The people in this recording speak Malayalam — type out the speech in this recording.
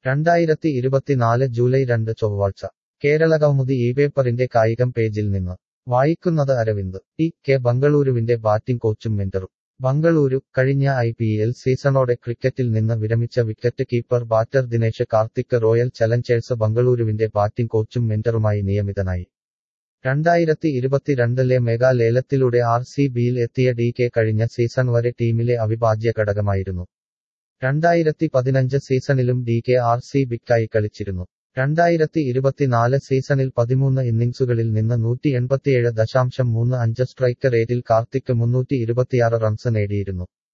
രണ്ടായിരത്തി ഇരുപത്തിനാല് ജൂലൈ രണ്ട് ചൊവ്വാഴ്ച കേരളകൗമുദി ഈ പേപ്പറിന്റെ കായികം പേജിൽ നിന്ന് വായിക്കുന്നത് അരവിന്ദ് ടി കെ ബംഗളൂരുവിന്റെ ബാറ്റിംഗ് കോച്ചും മെന്ററും ബംഗളൂരു കഴിഞ്ഞ ഐ പി എൽ സീസണോടെ ക്രിക്കറ്റിൽ നിന്ന് വിരമിച്ച wicket keeper batter Dinesh Karthik royal challengers ബംഗളൂരുവിന്റെ ബാറ്റിംഗ് കോച്ചും മെന്ററുമായി നിയമിതനായി രണ്ടായിരത്തി ഇരുപത്തിരണ്ടിലെ മെഗാ ലേലത്തിലൂടെ ആർ സി ബിയിൽ എത്തിയ ഡി കെ കഴിഞ്ഞ സീസൺ വരെ ടീമിലെ അവിഭാജ്യ ഘടകമായിരുന്നു രണ്ടായിരത്തി പതിനഞ്ച് സീസണിലും ഡി കെ ആർ സി ബിക്കായി കളിച്ചിരുന്നു രണ്ടായിരത്തി ഇരുപത്തിനാല് സീസണിൽ പതിമൂന്ന് ഇന്നിംഗ്സുകളിൽ നിന്ന് നൂറ്റി എൺപത്തിയേഴ് ദശാംശം മൂന്ന് അഞ്ച് സ്ട്രൈക്ക് റേറ്റിൽ കാർത്തിക് മുന്നൂറ്റി ഇരുപത്തിയാറ് റൺസ് നേടിയിരുന്നു